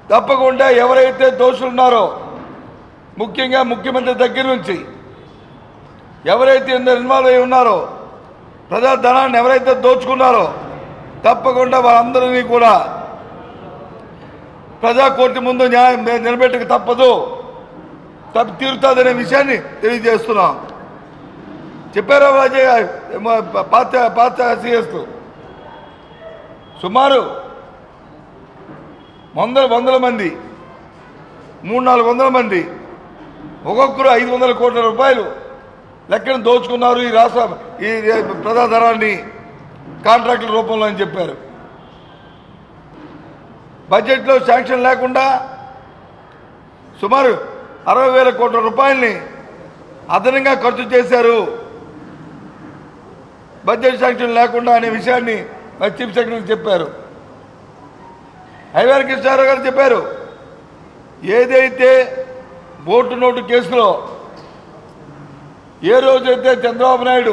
తప్పకుండా ఎవరైతే దోషులు ఉన్నారో ముఖ్యంగా ముఖ్యమంత్రి దగ్గర నుంచి ఎవరైతే ఇందులో ఇన్వాల్వ్ అయి ఉన్నారో ప్రజా ధనాన్ని ఎవరైతే దోచుకున్నారో తప్పకుండా వాళ్ళందరినీ కూడా ప్రజా కోర్టు ముందు న్యాయం నిలబెట్టక తప్పదు తప్ప తీరుతుందనే విషయాన్ని తెలియజేస్తున్నాం చెప్పారా రాజయ్య మ- పాత పాత సిఎస్ సుమారు వందల వందల మంది మూడు నాలుగు వందల మంది ఒక్కొక్కరు ఐదు వందల కోట్ల రూపాయలు లెక్కను దోచుకున్నారు ఈ రాష్ట్ర ఈ ప్రజాధనాన్ని కాంట్రాక్టుల రూపంలో అని చెప్పారు బడ్జెట్లో శాంక్షన్ లేకుండా సుమారు అరవై వేల కోట్ల రూపాయల్ని అదనంగా ఖర్చు చేశారు బడ్జెట్ శాంక్షన్ లేకుండా అనే విషయాన్ని మరి చీఫ్ సెక్రటరీ చెప్పారు హైవేర్ కృష్ణారావు గారు చెప్పారు ఏదైతే ఓటు నోటు కేసులో ఏ రోజైతే చంద్రబాబు నాయుడు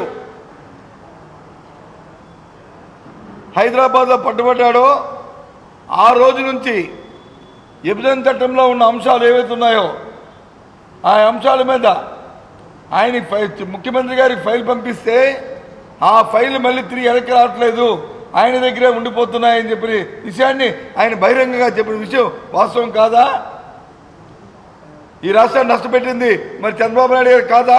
హైదరాబాద్లో పట్టుబడ్డాడో ఆ రోజు నుంచి విభజన చట్టంలో ఉన్న అంశాలు ఏవైతే ఉన్నాయో ఆ అంశాల మీద ఆయన ఫై- ముఖ్యమంత్రి గారికి ఫైల్ పంపిస్తే ఆ ఫైల్ మళ్ళీ తిరిగి వెనక్కి రావట్లేదు ఆయన దగ్గరే ఉండిపోతున్నాయని చెప్పిన విషయాన్ని ఆయన బహిరంగంగా చెప్పిన విషయం వాస్తవం కాదా ఈ రాష్ట్రాన్ని నష్టపెట్టింది మరి చంద్రబాబు నాయుడు గారు కాదా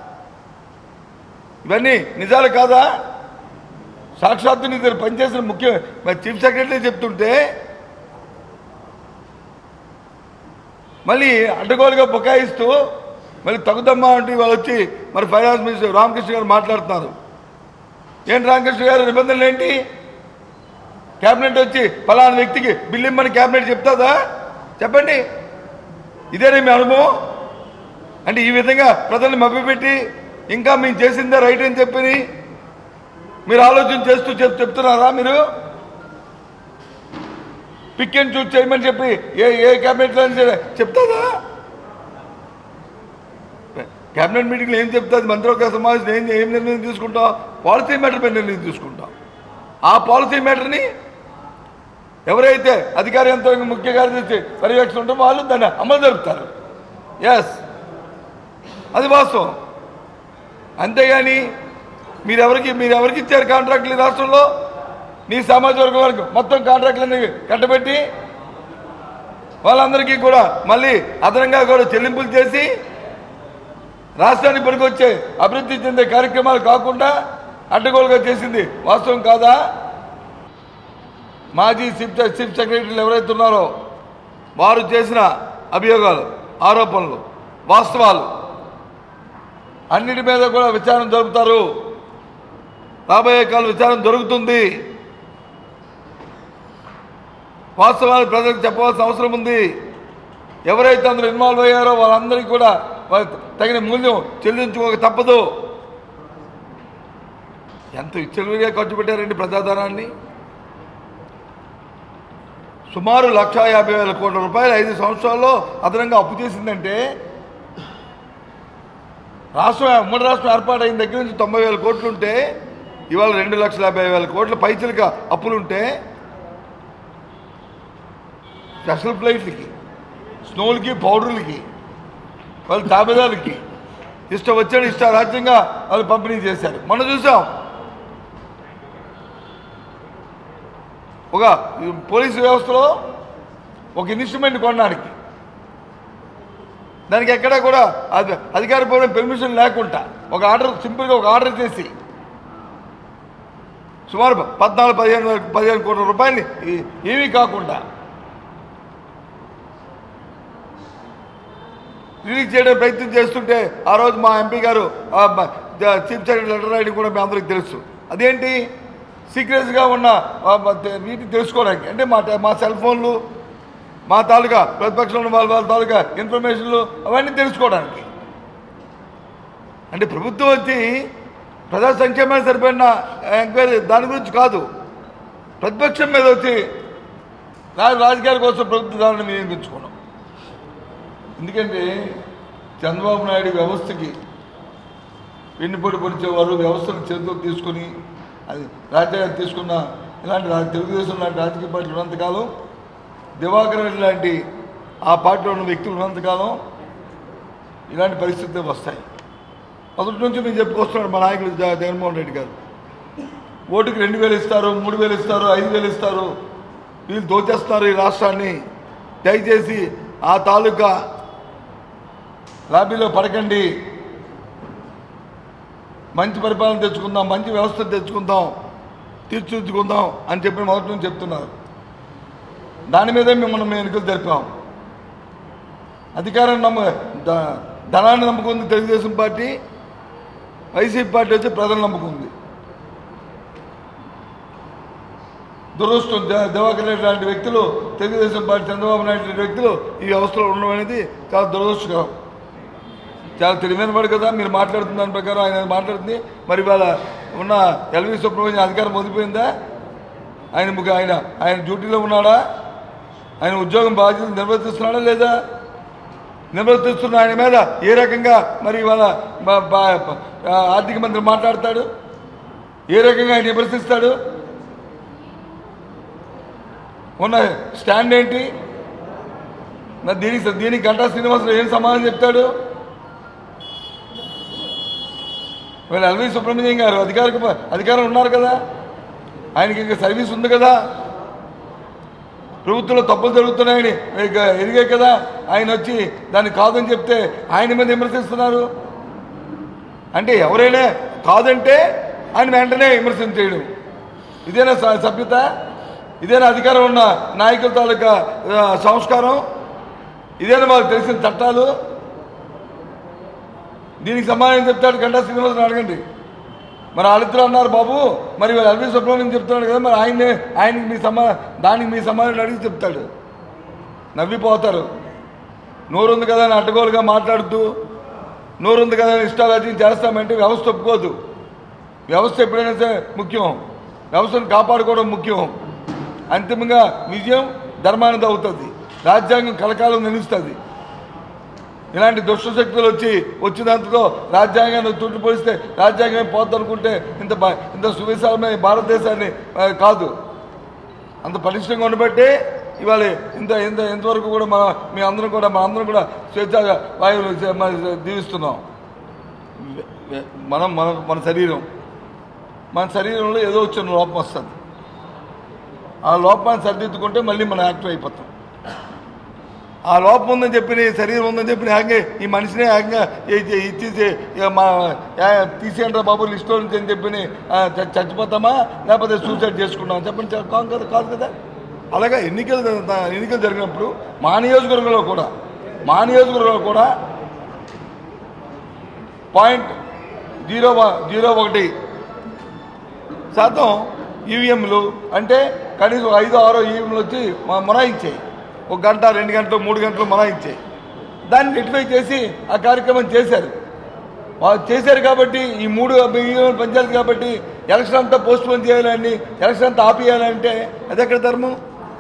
ఇవన్నీ నిజాలు కాదా సాక్షాత్తు నీ దగ్గర పనిచేసిన ముఖ్య మరి చీఫ్ సెక్రటరీ చెప్తుంటే మళ్ళీ అడ్డగోలుగా బుకాయిస్తూ మళ్ళీ తగుదమ్మా అంటే వాళ్ళు వచ్చి మరి ఫైనాన్స్ మినిస్టర్ రామకృష్ణ గారు మాట్లాడుతున్నారు ఏంటి రామకృష్ణ గారు నిబంధనలు ఏంటి క్యాబినెట్ వచ్చి ఫలానా వ్యక్తికి బిల్లు ఇమ్మని క్యాబినెట్ చెప్తాదా చెప్పండి ఇదేనే మీ అనుభవం అంటే ఈ విధంగా ప్రజల్ని మభ్యపెట్టి ఇంకా మేము చేసిందే రైట్ అని చెప్పి మీరు ఆలోచన చేస్తూ చెప్ చెప్తున్నారా మీరు పిక్ అండ్ చూస్ చేయమని చెప్పి ఏ ఏ క్యాబినెట్లో చెప్తాదా క్యాబినెట్ మీటింగ్లో ఏం చెప్తుంది మంత్రివర్గ సమావేశం ఏం ఏం నిర్ణయం తీసుకుంటాం పాలసీ మ్యాటర్ మీద నిర్ణయం తీసుకుంటాం ఆ పాలసీ మ్యాటర్ని ఎవరైతే అధికార యంత్రాంగం ముఖ్య కార్యదర్శి పర్యవేక్షణ ఉంటే వాళ్ళు దాన్ని అమలు జరుపుతారు ఎస్ అది వాస్తవం అంతేగాని మీరెవరికి మీరు ఎవరికి ఇచ్చారు కాంట్రాక్టులు ఈ రాష్ట్రంలో నీ సామాజిక వర్గం వరకు మొత్తం కాంట్రాక్టులన్నీ కట్టబెట్టి వాళ్ళందరికీ కూడా మళ్ళీ అదనంగా కూడా చెల్లింపులు చేసి రాష్ట్రానికి పనికొచ్చే అభివృద్ధి చెందే కార్యక్రమాలు కాకుండా అడ్డగోలుగా చేసింది వాస్తవం కాదా మాజీ చీఫ్ చీఫ్ సెక్రటరీలు ఎవరైతే ఉన్నారో వారు చేసిన అభియోగాలు ఆరోపణలు వాస్తవాలు అన్నిటి మీద కూడా విచారణ జరుపుతారు రాబోయే కాలం విచారణ జరుగుతుంది వాస్తవాలు ప్రజలకు చెప్పవలసిన అవసరం ఉంది ఎవరైతే అందులో ఇన్వాల్వ్ అయ్యారో వాళ్ళందరికీ కూడా వాళ్ళ తగిన మూల్యం చెల్లించుకోక తప్పదు ఎంత విచ్చలవిడిగా ఖర్చు పెట్టారండి ప్రజాధనాన్ని సుమారు లక్ష యాభై వేల కోట్ల రూపాయలు ఐదు సంవత్సరాల్లో అదనంగా అప్పు చేసిందంటే రాష్ట్రం ఉమ్మడి రాష్ట్రం ఏర్పాటైన దగ్గర నుంచి తొంభై వేల కోట్లు ఉంటే ఇవాళ రెండు లక్షల యాభై వేల కోట్ల పైచలుగా అప్పులుంటే స్పెషల్ ఫ్లైట్లకి స్నోలకి పౌడర్లకి వాళ్ళ తాబేదారులకి ఇష్టం వచ్చాడు ఇష్ట రాజ్యంగా వాళ్ళు పంపిణీ చేశారు మనం చూసాం ఒక పోలీసు వ్యవస్థలో ఒక ఇన్స్ట్రుమెంట్ కొనడానికి దానికి ఎక్కడా కూడా అది అధికారపూర్వక పెర్మిషన్ లేకుండా ఒక ఆర్డర్ సింపుల్గా ఒక ఆర్డర్ చేసి సుమారు పద్నాలుగు పదిహేను వరకు పదిహేను కోట్ల రూపాయలు ఏమీ కాకుండా రిలీజ్ చేయడం ప్రయత్నం చేస్తుంటే ఆ రోజు మా ఎంపీ గారు ఆ, మ- ద- చీఫ్ సెక్రటరీ లెటర్ రాయడం కూడా మీ అందరికి తెలుసు అదేంటి సీక్రెట్స్గా ఉన్న ఆ, మ- తె- వీటిని తెలుసుకోవడానికి అంటే మా ట- మా సెల్ ఫోన్లు మా తాలూకా ప్రతిపక్షంలో ఉన్న వాళ్ళ వాళ్ళ తాలూకా ఇన్ఫర్మేషన్లు అవన్నీ తెలుసుకోవడానికి అంటే ప్రభుత్వం వచ్చి ప్రజా సంక్షేమానికి సరిపడిన ఎంక్వైరీ దాని గురించి కాదు ప్రతిపక్షం మీద వచ్చి రా- రాజకీయాల కోసం ప్రభుత్వ దానిని వినియోగించుకోవడం ఎందుకంటే చంద్రబాబు నాయుడు వ్యవస్థకి వెన్నుపొడి పొడిచేవారు వ్యవస్థను చేతిలో తీసుకుని అది రాజ్యాంగం తీసుకున్న ఇలాంటి రా- తెలుగుదేశం లాంటి రాజకీయ పార్టీలు ఉన్నంతకాలం దివాకర్ రెడ్డి లాంటి ఆ పార్టీలో ఉన్న వ్యక్తులు ఉన్నంతకాలం ఇలాంటి పరిస్థితులు వస్తాయి మొదటి నుంచి మేము చెప్పుకొస్తున్నాడు మా నాయకుడు జ- జగన్మోహన్ రెడ్డి గారు ఓటుకి రెండు వేలు ఇస్తారు మూడు వేలు ఇస్తారు ఐదు వేలు ఇస్తారు వీళ్ళు దోచేస్తున్నారు ఈ రాష్ట్రాన్ని దయచేసి ఆ తాలూకా లాబీలో పడకండి మంచి పరిపాలన తెచ్చుకుందాం మంచి వ్యవస్థ తెచ్చుకుందాం తీర్చిదిద్దుకుందాం అని చెప్పి మొదటి నుంచి చెప్తున్నారు దాని మీదే మిమ్మల్ని మేము ఎన్నికలు జరిపాం అధికారం నమ్మ ద- ధనాన్ని నమ్ముకుంది తెలుగుదేశం పార్టీ వైసీపీ పార్టీ వచ్చి ప్రజలు నమ్ముకుంది దురదృష్టం దే- దివాకర్ రెడ్డి లాంటి వ్యక్తులు తెలుగుదేశం పార్టీ చంద్రబాబు నాయుడు లాంటి వ్యక్తులు ఈ వ్యవస్థలో ఉండడం అనేది చాలా దురదృష్టకరం చాలా తెలివైన వాడు కదా మీరు మాట్లాడుతున్న దాని ప్రకారం ఆయన మాట్లాడుతుంది మరి ఇవాళ ఉన్న ఎల్వి సుబ్రహ్మణ్యం అధికారం వదిలిపోయిందా ఆయన ముఖ- ఆయన ఆయన డ్యూటీలో ఉన్నాడా ఆయన ఉద్యోగం బాధ్యతలు నిర్వర్తిస్తున్నాడా లేదా నిర్వర్తిస్తున్న ఆయన మీద ఏ రకంగా మరి ఇవాళ బ- బ- బ- ఆర్థిక మంత్రి మాట్లాడతాడు ఏ రకంగా ఆయన విమర్శిస్తాడు ఉన్న స్టాండ్ ఏంటి మరి దీనికి దీనికి గంటా శ్రీనివాసరావు ఏం సమాధానం చెప్తాడు వీళ్ళు ఎల్వి సుబ్రహ్మణ్యం గారు అధికారిక అధికారం ఉన్నారు కదా ఆయనకి ఇంకా సర్వీస్ ఉంది కదా ప్రభుత్వంలో తప్పులు జరుగుతున్నాయని ఇక ఎరిగే కదా ఆయన వచ్చి దాన్ని కాదని చెప్తే ఆయన మీద విమర్శిస్తున్నారు అంటే ఎవరైనా కాదంటే ఆయన వెంటనే విమర్శన చేయడం ఇదేనా స- సభ్యత ఇదేనా అధికారం ఉన్న నాయకుల తాలూకా ఆ, సంస్కారం ఇదేనా మాకు తెలిసిన చట్టాలు దీనికి సమాధానం చెప్తాడు గంటా శ్రీనివాసరావు అడగండి మరి వాళ్ళిద్దరు అన్నారు బాబు మరి ఎల్వి సుబ్రహ్మణ్యం చెప్తున్నాడు కదా మరి ఆయన్ని ఆయనకి మీ సమా దానికి మీ సమాధానం అడిగి చెప్తాడు నవ్విపోతారు నోరుంది కదా అని అడ్డగోలుగా మాట్లాడుతూ నోరుంది కదా అని ఇష్టారాజ్యం చేస్తామంటే వ్యవస్థ ఒప్పుకోదు వ్యవస్థ ఎప్పుడైనా సరే ముఖ్యం వ్యవస్థను కాపాడుకోవడం ముఖ్యం అంతిమంగా విజయం ధర్మానిది అవుతుంది రాజ్యాంగం కలకాలం నిలుస్తుంది ఇలాంటి దుష్ట శక్తులు వచ్చి వచ్చినంతతో రాజ్యాంగాన్ని తుట్టిపోయిస్తే రాజ్యాంగం పోద్దనుకుంటే ఇంత బ- ఇంత సువిశాలమైన భారతదేశాన్ని ఆ, కాదు అంత పటిష్టంగా ఉండబట్టే ఇవాళ ఇంత ఇంత ఇంతవరకు కూడా మన మీ అందరం కూడా మన అందరం కూడా స్వేచ్ఛగా వాయువులు సే- మన జీవిస్తున్నాం వె- వె- మనం మన మన శరీరం మన శరీరంలో ఏదో వచ్చిన లోపం వస్తుంది ఆ లోపాన్ని సరిదిద్దుకుంటే మళ్ళీ మనం యాక్టివ్ అయిపోతాం ఆ లోపం ఉందని చెప్పి నీ శరీరం ఉందని చెప్పి హ్యాంగే ఈ మనిషినే హ్యాంగా ఇచ్చేసి ఇక మా యా- తీసేయండి బాబు లిస్ట్లో నుంచి అని చెప్పి ఆ, చ- చచ్చిపోతామా లేకపోతే సూసైడ్ చేసుకుంటామా చెప్పండి చె- కాదు కదా కాదు కదా అలాగే ఎన్నికలు జరుగుతా- ఎన్నికలు జరిగినప్పుడు మా నియోజకవర్గంలో కూడా మా నియోజకవర్గంలో కూడా పాయింట్ జీరో వ- జీరో ఒకటి శాతం ఈవీఎంలు అంటే కనీసం ఐదు ఆరో ఈవీఎంలు వచ్చి మ- మొరాయించాయి ఒక గంట రెండు గంటలు మూడు గంటలు మొరాయించాయి దాన్ని రెటిఫై చేసి ఆ కార్యక్రమం చేశారు వాళ్ళు చేశారు కాబట్టి ఈ మూడు ఈవీఎంలు పనిచేయాలి కాబట్టి ఎలక్షన్ అంతా పోస్ట్ పోన్ చేయాలని ఎలక్షన్ అంతా ఆపేయాలంటే అది ఎక్కడ ధర్మం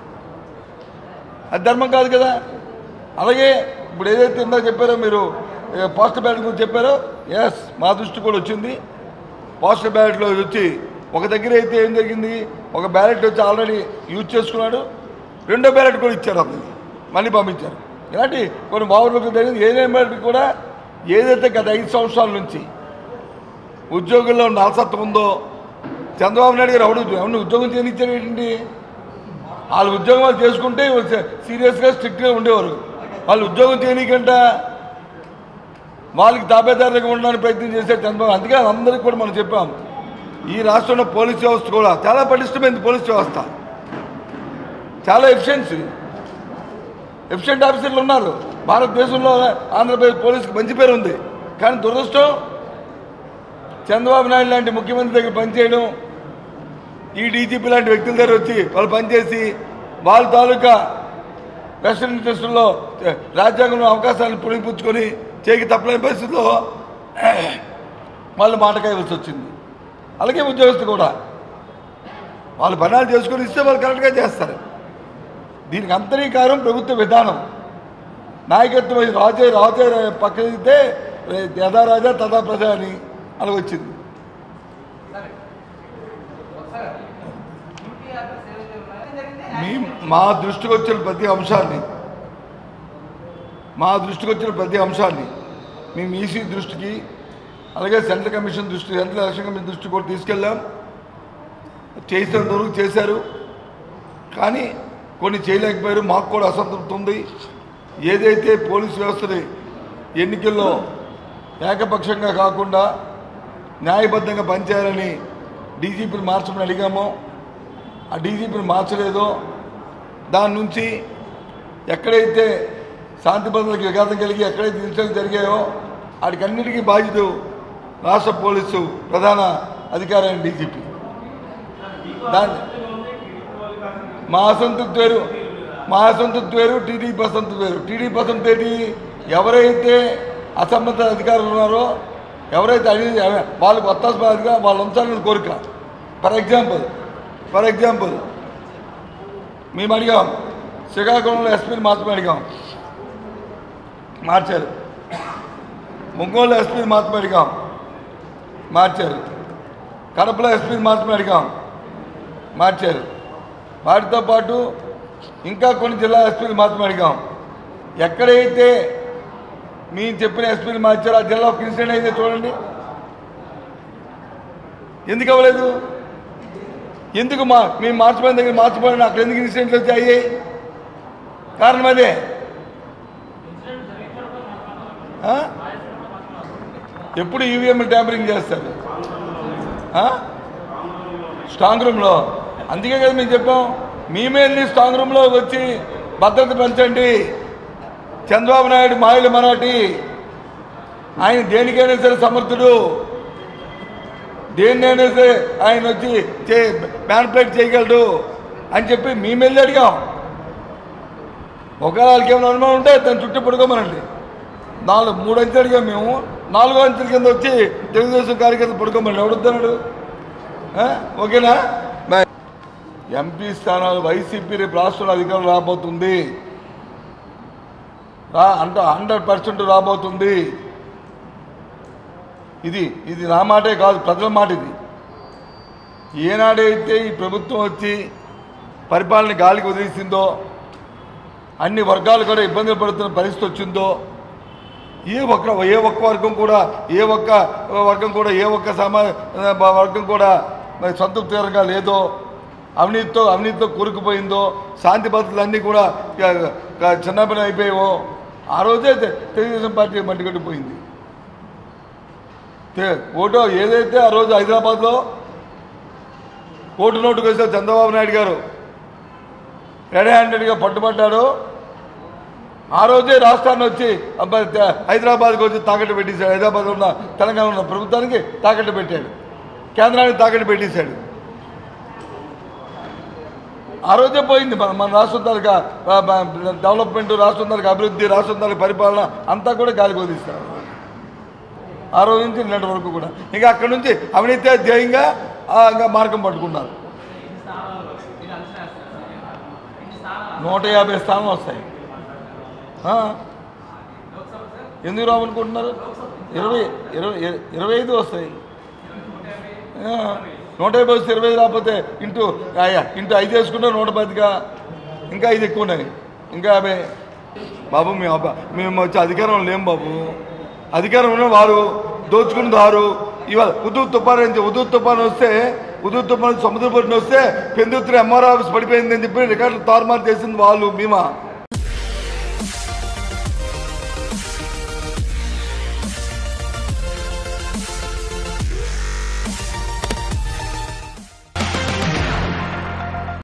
అది ధర్మం కాదు కదా అలాగే ఇప్పుడు ఏదైతే ఇందా చెప్పారో మీరు ఏ, పోస్టల్ బ్యాలెట్ గురించి చెప్పారో ఎస్ మా దృష్టి కూడా వచ్చింది పోస్టల్ బ్యాలెట్లో వచ్చి ఒక దగ్గర అయితే ఏం జరిగింది ఒక బ్యాలెట్ వచ్చి ఆల్రెడీ యూజ్ చేసుకున్నాడు రెండో బ్యాలెట్ కూడా ఇచ్చారు అతనికి మళ్ళీ పంపించారు ఇలాంటి కొన్ని బాబులకు జరిగింది ఏదైనా బ్యాలెట్ కూడా ఏదైతే గత ఐదు సంవత్సరాల నుంచి ఉద్యోగుల్లో నలసత్వం ఉందో చంద్రబాబు నాయుడు గారు ఎవడు ఎవరిని ఉద్యోగం చేయనిచ్చారు ఏంటి వాళ్ళు ఉద్యోగం వాళ్ళు చేసుకుంటే సీరియస్గా స్ట్రిక్ట్గా ఉండేవారు వాళ్ళు ఉద్యోగం చేయనీకంట వాళ్ళకి తాబేదారులుగా ఉండడానికి ప్రయత్నం చేసే చంద్రబాబు అందుకే అందరికీ కూడా మనం చెప్పాం ఈ రాష్ట్రంలో పోలీస్ వ్యవస్థ కూడా చాలా పటిష్టమైంది పోలీస్ వ్యవస్థ చాలా ఎఫిషియన్సీ ఎఫిషియెంట్ ఆఫీసర్లు ఉన్నారు భారతదేశంలో ఆంధ్రప్రదేశ్ పోలీసుకి మంచి పేరు ఉంది కానీ దురదృష్టం చంద్రబాబు నాయుడు లాంటి ముఖ్యమంత్రి దగ్గర పనిచేయడం ఈ డీజీపీ లాంటి వ్యక్తుల దగ్గర వచ్చి వాళ్ళు పనిచేసి వాళ్ళ తాలూకా వెస్టర్న్ ఇంట్రెస్ట్లో రాజ్యాంగంలో అవకాశాలను పుణిపుచ్చుకొని చేకి తప్పలేని పరిస్థితిలో వాళ్ళు మాట కాయవలసి వచ్చింది అలాగే ఉద్యోగస్తులు కూడా వాళ్ళు పనాలు చేసుకొని ఇస్తే వాళ్ళు కరెక్ట్గా చేస్తారు దీనికి అంతరీకారం ప్రభుత్వ విధానం నాయకత్వం ఇది రాజే రాజే పక్కనైతే యథా రాజా తదా ప్రజ అని అలా వచ్చింది డ్యూటీ ఆఫీస్ ఏవైతే ఉన్నాయో జరిగింది మీ మా దృష్టికి వచ్చిన ప్రతి అంశాన్ని మా దృష్టికి వచ్చిన ప్రతి అంశాన్ని మేము ఈసీ దృష్టికి అలాగే సెంట్రల్ కమిషన్ దృష్టి సెంట్రల్ ఎలక్షన్ కమిషన్ దృష్టికి కూడా తీసుకెళ్ళాం చేసినంత వరకు చేశారు కానీ కొన్ని చేయలేకపోయారు మాకు కూడా అసంతృప్తి ఉంది ఏదైతే పోలీసు వ్యవస్థని ఎన్నికల్లో ఏకపక్షంగా కాకుండా న్యాయబద్ధంగా పనిచేయాలని డీజీపీని మార్చమని అడిగామో ఆ డీజీపీని మార్చలేదో దాని నుంచి ఎక్కడైతే శాంతి భద్రతలకు విఘాతం కలిగి ఎక్కడైతే ఇన్సిడెంట్ జరిగాయో వాటికన్నిటికీ బాధ్యత రాష్ట్ర పోలీసు ప్రధాన అధికారి అయిన డీజీపీ దాని మా అసంతృప్తి వేరు మా అసంతృప్తి వేరు టీడీపీ అసంతృప్తి వేరు టీడీపీ అసంతృప్తి ఏంటి ఎవరైతే అసంబంధిత అధికారులు ఉన్నారో ఎవరైతే అడిగి వాళ్ళకి ఒత్తాసగా వాళ్ళు ఉంచాలని కోరిక ఫర్ ఎగ్జాంపుల్ ఫర్ ఎగ్జాంపుల్ మేము అడిగాం శ్రీకాకుళంలో ఎస్పీని మాత్రమే అడిగాం మార్చారు ఒంగోలు ఎస్పీని మాత్రమే అడిగాం మార్చారు కడపలో ఎస్పీని మాత్రమే అడిగాం మార్చారు వాటితో పాటు ఇంకా కొన్ని జిల్లా ఎస్పీలు మాత్రమే అడిగాం ఎక్కడైతే మేము చెప్పిన ఎస్పీలు మార్చారో ఆ జిల్లా ఒక ఇన్సిడెంట్ అయితే చూడండి ఎందుకు అవ్వలేదు ఎందుకు మా మేము మార్చిపోయిన దగ్గర మార్చిపోయిన అక్కడ ఎందుకు ఇన్సిడెంట్లు వచ్చాయి కారణం అదే ఆ? ఎప్పుడు ఈవీఎం ట్యాంపరింగ్ చేస్తారు ఆ? స్ట్రాంగ్ రూమ్లో అందుకే కదా మేము చెప్పాం మేమే వెళ్ళి స్ట్రాంగ్ రూమ్లో వచ్చి భద్రత పెంచండి చంద్రబాబు నాయుడు మాయల మరాఠీ ఆయన దేనికైనా సరే సమర్థుడు దేన్నైనా సరే ఆయన వచ్చి చే మ్యాన్ప్లేట్ చేయగలడు అని చెప్పి మేము వెళ్ళి అడిగాం ఒకవేళ వాళ్ళకి ఏమైనా అనుమానం ఉంటే దాన్ని చుట్టూ పడుకోమనండి నాలుగు మూడు అంచెలు అడిగాం మేము నాలుగో అంచెల కింద వచ్చి తెలుగుదేశం కార్యకర్తలు పడుకోమని ఎవడుతున్నాడు ఓకేనా బాయ్. ఎంపీ స్థానాలు వైసీపీ రేపు రాష్ట్రంలో అధికారం రాబోతుంది రా అంట హండ్రెడ్ పర్సెంట్ రాబోతుంది ఇది ఇది నా మాటే కాదు ప్రజల మాట ఇది ఏనాడైతే ఈ ప్రభుత్వం వచ్చి పరిపాలన గాలికి వదిలేసిందో అన్ని వర్గాలు కూడా ఇబ్బందులు పడుతున్న పరిస్థితి వచ్చిందో ఏ ఒక్క ఏ ఒక్క వర్గం కూడా ఏ ఒక్క వర్గం కూడా ఏ ఒక్క సమా వర్గం కూడా మరి సంతృప్తికరంగా లేదో అవినీతితో అవినీతితో కూరుకుపోయిందో శాంతి భద్రతలన్నీ కూడా చిన్నపని అయిపోయావో ఆ రోజే తె- తెలుగుదేశం పార్టీ మంటిగట్టిపోయింది తే- ఓటో ఏదైతే ఆ రోజు హైదరాబాద్లో ఓటు నోటుకు వేసే చంద్రబాబు నాయుడు గారు రెడీ హ్యాండెడ్గా పట్టుబడ్డాడో ఆ రోజే రాష్ట్రాన్ని వచ్చి అబ్బా- తే- హైదరాబాద్కి వచ్చి తాకట్టు పెట్టేశాడు హైదరాబాద్ ఉన్న తెలంగాణ ఉన్న ప్రభుత్వానికి తాకట్టు పెట్టాడు కేంద్రానికి తాకట్టు పెట్టేశాడు ఆ రోజే పోయింది మన మన రాష్ట్రం తాలూకా ఆ, బ- డెవలప్మెంట్ రాష్ట్రం తాలూకా అభివృద్ధి రాష్ట్రం తాలూకా పరిపాలన అంతా కూడా గాలికి వదిలిస్తారు ఆ రోజు నుంచి నిన్నటి వరకు కూడా ఇంకా అక్కడి నుంచి అవినీతి ధ్యేయంగా ఆ, ఇంకా మార్గం పట్టుకున్నారు నూట యాభై స్థానాలు వస్తాయి ఆ. ఎందుకు రావనుకుంటున్నారు ఇరవై ఇరవై ఇరవై ఐదు వస్తాయి ఆ, నూట యాభై వస్తే ఇరవై ఐదు రాకపోతే ఇంటూ ఆయా, ఇంటూ ఐదు వేసుకుంటే నూట పదిగా ఇంకా ఐదు ఎక్కువ ఉన్నాయి ఇంకా యాభై బాబు మేము అబ్బా- మేము వచ్చి అధికారంలో లేం బాబు అధికారం ఉన్న వారు దోచుకున్న వారు ఇవాళ ఉదూ తుఫాన్ అని చెప్పి- ఉదూ తుఫాన్ వస్తే ఉదూ తుఫాన్ సముద్ర పట్టిన వస్తే పెందుత్రి ఎంఆర్ ఆఫీస్ పడిపోయిందని చెప్పి రికార్డులు తారుమారు చేసింది వాళ్ళు మేమా